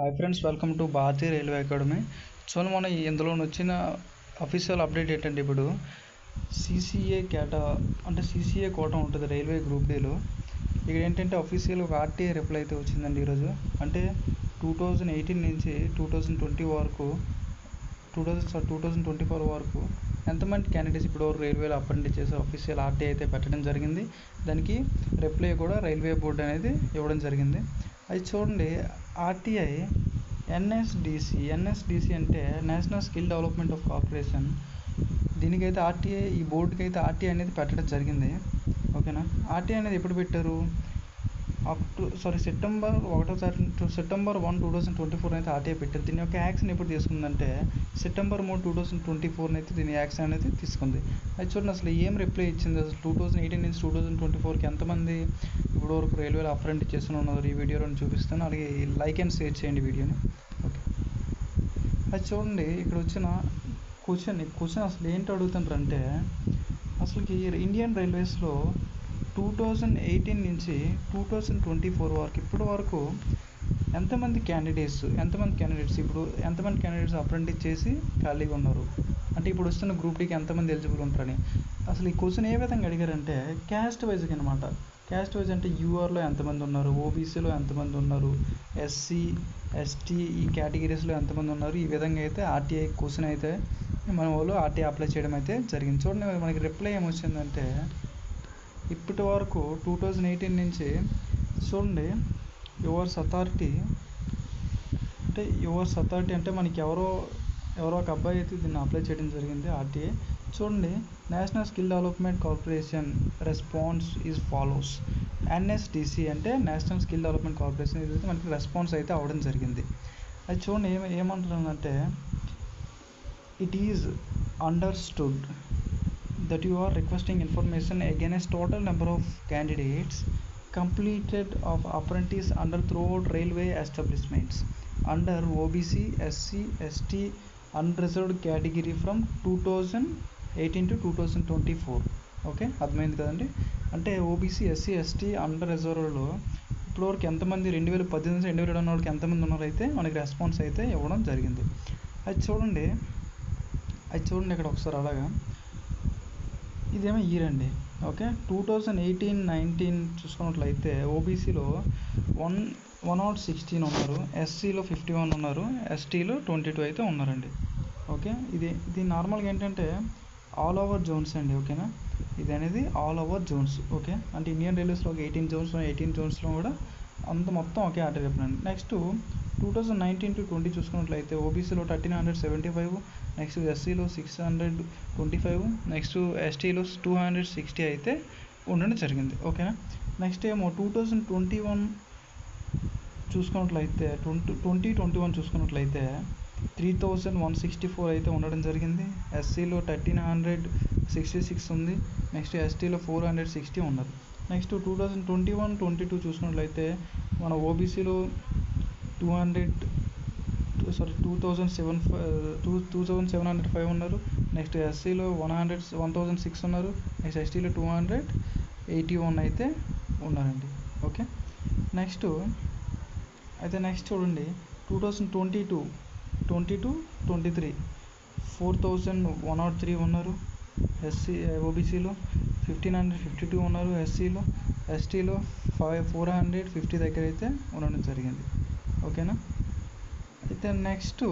hi friends welcome to Bharatiya railway academy so మన ఇందులో వచ్చిన అఫీషియల్ అప్డేట్ ఏంటంటే ఇప్పుడు సీసీఏ కేటా అంటే సీసీఏ కోట ఉంటుంది రైల్వే గ్రూప్ డీలో ఇక్కడ ఏంటంటే అఫీషియల్ ఒక ఆర్టీఏ రిప్లై అయితే వచ్చిందండి ఈరోజు అంటే టూ థౌజండ్ ఎయిటీన్ నుంచి టూ థౌజండ్ ట్వంటీ వరకు two thousand two thousand twenty four వరకు ఎంతమంది క్యాండిడేట్స్ ఇప్పుడు రైల్వేలో అప్రెంటిస్ చేసే అఫీషియల్ ఆర్టీఐ అయితే పెట్టడం జరిగింది దానికి రిప్లై కూడా రైల్వే బోర్డు అనేది ఇవ్వడం జరిగింది అది చూడండి ఆర్టీఐ ఎన్ఎస్డిసి ఎన్ఎస్డిసి అంటే national skill development of corporation దీనికైతే ఆర్టీఐ ఈ బోర్డుకి అయితే ఆర్టీఐ అనేది పెట్టడం జరిగింది ఓకేనా ఆర్టీఐ అనేది ఎప్పుడు పెట్టారు అక్టో సారీ సెప్టెంబర్ ఒకటో తారీఖు September one two thousand twenty four అయితే ఆర్టీఐ పెట్టారు దీని యొక్క యాక్షన్ ఎప్పుడు తీసుకుందంటే సెప్టెంబర్ మూడు టూ థౌసండ్ ట్వంటీ ఫోర్ అయితే దీని యాక్షన్ అనేది తీసుకుంది అది చూడండి అసలు ఏం రిప్లై ఇచ్చింది అసలు టూ థౌసండ్ ఎయిటీన్ నుంచి టూ థౌసండ్ ట్వంటీ ఫోర్కి ఎంతమంది ఇప్పుడు వరకు రైల్వేలో అప్రెంటిస్ చేస్తూనే ఉన్నారు ఈ వీడియోలో చూపిస్తాను అలాగే లైక్ అండ్ షేర్ చేయండి వీడియోని ఓకే అది చూడండి ఇక్కడ వచ్చిన క్వశ్చన్ ఈ క్వశ్చన్ అసలు ఏంటి అడుగుతుంటారంటే అసలుకి ఇండియన్ రైల్వేస్లో టూ థౌజండ్ ఎయిటీన్ నుంచి టూ థౌజండ్ ట్వంటీ ఫోర్ వరకు ఇప్పటి వరకు ఎంతమంది క్యాండిడేట్స్ ఎంతమంది క్యాండిడేట్స్ ఇప్పుడు ఎంతమంది క్యాండిడేట్స్ అప్రెంటిస్ చేసి ఖాళీగా ఉన్నారు అంటే ఇప్పుడు వస్తున్న గ్రూప్ డీకి ఎంతమంది ఎలిజిబుల్ ఉంటారని అసలు ఈ క్వశ్చన్ ఏ విధంగా అడిగారంటే క్యాస్ట్ వైజ్కి అనమాట క్యాస్ట్ వైజ్ అంటే యూఆర్లో ఎంతమంది ఉన్నారు ఓబీసీలో ఎంతమంది ఉన్నారు ఎస్సీ ఎస్టీ ఈ కేటగిరీస్లో ఎంతమంది ఉన్నారు ఈ విధంగా అయితే ఆర్టీఐ క్వశ్చన్ అయితే మన వాళ్ళు ఆర్టీఐ అప్లై చేయడం అయితే జరిగింది చూడండి మనకి రిప్లై ఏమొచ్చిందంటే ఇప్పటి వరకు టూ థౌజండ్ ఎయిటీన్ నుంచి చూడండి యువర్స్ అథారిటీ అంటే యువర్స్ అథారిటీ అంటే మనకి ఎవరో ఎవరో ఒక అబ్బాయి అయితే దీన్ని అప్లై చేయడం జరిగింది ఆర్టీఏ చూడండి national skill development corporation response is follows NSDC అంటే నేషనల్ స్కిల్ డెవలప్మెంట్ కార్పొరేషన్ ఇది మనకి రెస్పాన్స్ అయితే అవ్వడం జరిగింది అది చూడండి ఏమ ఏమంటున్నానంటే it is understood that you are requesting information against total number of candidates completed of apprentice under throughout railway establishments under OBC, SC, ST unreserved category from 2018 to 2024 okay అర్థమైంది కదండి అంటే ఓబీసీ ఎస్సీ ఎస్టీ అండర్ రిజర్వ్లో ఇప్పటివరకు ఎంతమంది రెండు వేల పద్దెనిమిది నుంచి రెండు వేల ఇరవై నాలుగుకి ఎంతమంది ఉన్నారు అయితే మనకి రెస్పాన్స్ అయితే ఇవ్వడం జరిగింది అది చూడండి అది చూడండి ఇక్కడ ఒకసారి అలాగా ఇదేమో ఇయర్ అండి okay two thousand eighteen nineteen చూసుకున్నట్లయితే ఓబీసీలో వన్ వన్ నాట్ సిక్స్టీన్ ఉన్నారు ఎస్సీలో ఫిఫ్టీ వన్ ఉన్నారు ఎస్టీలో ట్వంటీ టూ అయితే ఉన్నారండి ఓకే ఇది ఇది నార్మల్గా ఏంటంటే ఆల్ ఓవర్ జోన్స్ అండి ఓకేనా ఇది అనేది ఆల్ ఓవర్ జోన్స్ ఓకే అంటే ఇండియన్ రైల్వేస్లో ఒక ఎయిటీన్ జోన్స్ ఎయిటీన్ జోన్స్లో కూడా అంత మొత్తం ఒకే ఆర్డర్ చెప్పండి next two thousand nineteen to twenty చూసుకున్నట్లయితే ఓబీసీలో thirteen hundred seventy five next ఎస్సీలో six hundred twenty five next ఎస్టీలో టూ హండ్రెడ్ సిక్స్టీ అయితే ఉండడం జరిగింది ఓకేనా నెక్స్ట్ ఏమో టూ థౌజండ్ ట్వంటీ వన్ చూసుకున్నట్లయితే ట్వంటీ ట్వంటీ ట్వంటీ వన్ చూసుకున్నట్లయితే three thousand one sixty four అయితే ఉండడం జరిగింది ఎస్సీలో థర్టీన్ హండ్రెడ్ సిక్స్టీ సిక్స్ ఉంది నెక్స్ట్ ఎస్టీలో ఫోర్ హండ్రెడ్ సిక్స్టీ ఉన్నది next two thousand twenty one twenty two చూసుకున్నట్లయితే మన ఓబీసీలో two hundred sorry two thousand seven two two thousand seven hundred five ఉన్నారు నెక్స్ట్ ఎస్సీలో one hundred one thousand six ఉన్నారు next ఎస్టీలో టూ హండ్రెడ్ ఎయిటీ వన్ అయితే ఉన్నారండి ఓకే నెక్స్ట్ అయితే నెక్స్ట్ చూడండి two thousand twenty two twenty two twenty three four thousand one not three ఉన్నారు SC ఓబీసీలో fifteen hundred fifty two ఉన్నారు ఎస్సీలో ఎస్టీలో ఫైవ్ ఫోర్ హండ్రెడ్ ఫిఫ్టీ దగ్గర అయితే ఉండడం జరిగింది ఓకేనా అయితే నెక్స్ట్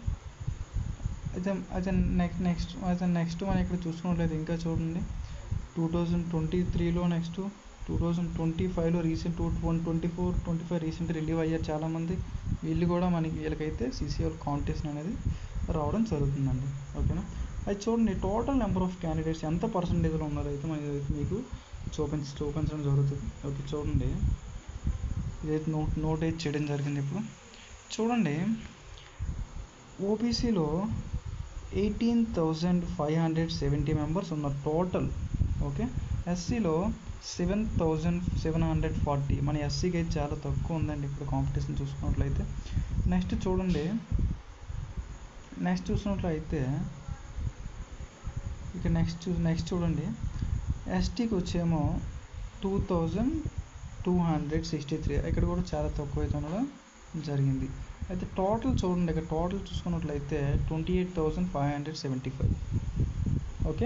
అయితే అయితే నెక్స్ట్ నెక్స్ట్ అయితే నెక్స్ట్ మనం ఇక్కడ చూసుకున్నట్లయితే ఇంకా చూడండి టూ థౌజండ్ ట్వంటీ త్రీలో నెక్స్ట్ టూ థౌజండ్ ట్వంటీ ఫైవ్లో recent two one twenty four twenty five recent relieve అయ్యారు చాలామంది వీళ్ళు కూడా మనకి వీళ్ళకైతే సీసీఎల్ కాంటెస్ట్ అనేది రావడం జరుగుతుందండి ఓకేనా అది చూడండి టోటల్ నెంబర్ ఆఫ్ క్యాండిడేట్స్ ఎంత పర్సంటేజ్లో ఉన్నారో అయితే మనకి మీకు చూపించి చూపించడం జరుగుతుంది ఓకే చూడండి ఇదైతే నోట్ నోట్ అయితే చేయడం జరిగింది ఇప్పుడు చూడండి ఓబీసీలో eighteen thousand five hundred seventy members ఉన్నారు టోటల్ ఓకే ఎస్సీలో seven thousand seven hundred forty మన ఎస్సీకి అయితే చాలా తక్కువ ఉందండి ఇప్పుడు కాంపిటీషన్ చూసుకున్నట్లయితే నెక్స్ట్ చూడండి నెక్స్ట్ చూసినట్లయితే ఇక నెక్స్ట్ చూ నెక్స్ట్ చూడండి ఎస్టీకి వచ్చేమో two thousand two hundred sixty three ఇక్కడ కూడా చాలా తక్కువ అయితే ఉండడం జరిగింది అయితే టోటల్ చూడండి ఇక్కడ టోటల్ చూసుకున్నట్లయితే twenty eight thousand five hundred seventy five okay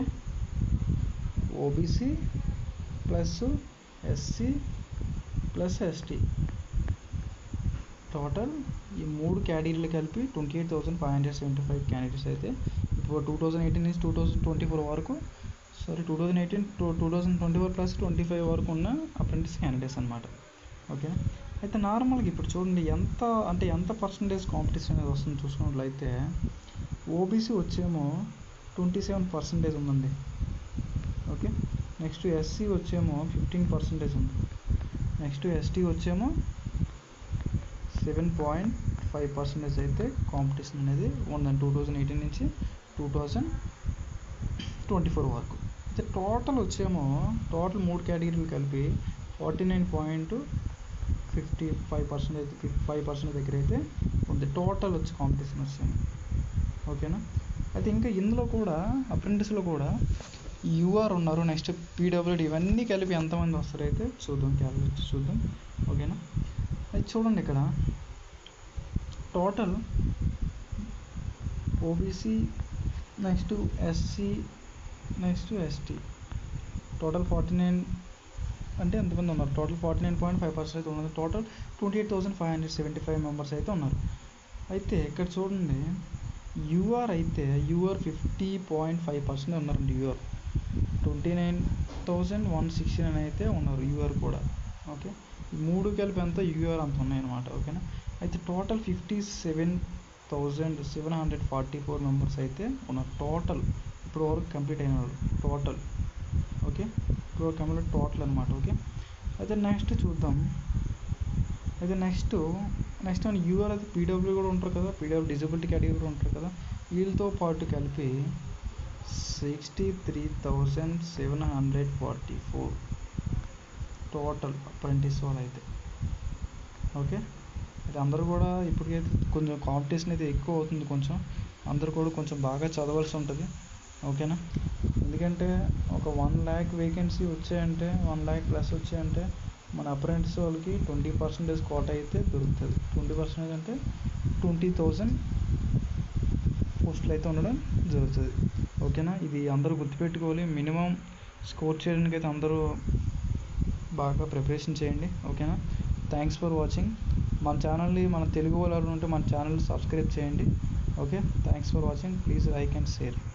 OBC plus SC plus ST total ఈ మూడు కేటగిరీలు కలిపి twenty eight thousand five hundred seventy five candidates అయితే ఇప్పుడు టూ థౌజండ్ ఎయిటీన్ నుంచి టూ థౌజండ్ ట్వంటీ ఫోర్ వరకు sorry two thousand eighteen two two thousand twenty four plus twenty five వరకు ఉన్న అప్రెంటిస్ క్యాండిడేట్స్ అనమాట ఓకే అయితే నార్మల్గా ఇప్పుడు చూడండి ఎంత అంటే ఎంత పర్సంటేజ్ కాంపిటీషన్ అనేది వస్తుంది చూసుకున్నట్లయితే ఓబీసీ వచ్చేమో ట్వంటీ సెవెన్ పర్సెంటేజ్ ఉందండి ఓకే నెక్స్ట్ ఎస్సీ వచ్చేమో ఫిఫ్టీన్ పర్సెంటేజ్ ఉంది నెక్స్ట్ ఎస్టీ వచ్చేమో సెవెన్ పాయింట్ ఫైవ్ పర్సెంటేజ్ అయితే కాంపిటీషన్ అనేది ఉందండి టూ థౌజండ్ ఎయిటీన్ నుంచి టూ థౌజండ్ ట్వంటీ ఫోర్ వరకు అయితే టోటల్ వచ్చేమో టోటల్ మూడు కేటగిరీలు కలిపి forty nine point fifty five percentage fifty five percent దగ్గర అయితే ఉంది టోటల్ వచ్చి కాంపిటీషన్ వచ్చాము ఓకేనా అయితే ఇంకా ఇందులో కూడా అప్రెంటిస్లో కూడా యూఆర్ ఉన్నారు నెక్స్ట్ పీడబ్ల్యూడి ఇవన్నీ కలిపి ఎంతమంది వస్తారు అయితే చూద్దాం క్యాలిక్యులేట్ చూద్దాం ఓకేనా అయితే చూడండి ఇక్కడ total OBC next SC next ST total forty nine అంటే ఎంతమంది ఉన్నారు total forty nine point five percent అయితే ఉన్నారు total twenty eight thousand five hundred seventy five members అయితే ఉన్నారు అయితే ఇక్కడ చూడండి యూఆర్ అయితే UR fifty point five percent ఉన్నారండి UR twenty nine thousand one sixty nine అయితే ఉన్నారు యూఆర్ కూడా ఓకే ఈ మూడు కలిపి అంతా యూఆర్ అంత ఉన్నాయన్నమాట ఓకేనా అయితే total fifty seven thousand seven hundred forty four members అయితే ఉన్నారు టోటల్ ఇప్పుడు వరకు కంప్లీట్ అయిన వాళ్ళు టోటల్ ఓకే ఇప్పుడు వరకు కంప్లీట్ టోటల్ అనమాట ఓకే అయితే నెక్స్ట్ చూద్దాం అయితే నెక్స్ట్ నెక్స్ట్ మన యూఆర్ అయితే పీడబ్ల్యూ కూడా ఉంటారు కదా పీడబ్ల్యూ డిజబిలిటీ కేటగిరీ కూడా ఉంటారు కదా వీళ్ళతో పాటు కలిపి sixty three thousand seven hundred forty four total apprentice వాళ్ళు అయితే ఓకే అయితే అందరూ కూడా ఇప్పటికైతే కొంచెం కాంపిటీషన్ అయితే ఎక్కువ అవుతుంది కొంచెం అందరూ కూడా కొంచెం బాగా చదవాల్సి ఉంటుంది ఓకేనా ఎందుకంటే ఒక వన్ ల్యాక్ వేకెన్సీ వచ్చాయంటే వన్ ల్యాక్ ప్లస్ వచ్చాయంటే మన అప్రెంటిస్ వాళ్ళకి ట్వంటీ పర్సెంటేజ్ కోట అయితే దొరుకుతుంది ట్వంటీ పర్సెంటేజ్ అంటే ట్వంటీ థౌజండ్ పోస్టులు అయితే ఉండడం జరుగుతుంది ఓకేనా ఇది అందరూ గుర్తుపెట్టుకోవాలి మినిమం స్కోర్ చేయడానికి అయితే అందరూ బాగా ప్రిపరేషన్ చేయండి ఓకేనా థ్యాంక్స్ ఫర్ వాచింగ్ మన ఛానల్ని మన తెలుగు వాళ్ళు ఎవరైనా ఉంటే మన ఛానల్ సబ్స్క్రైబ్ చేయండి okay thanks for watching please like and share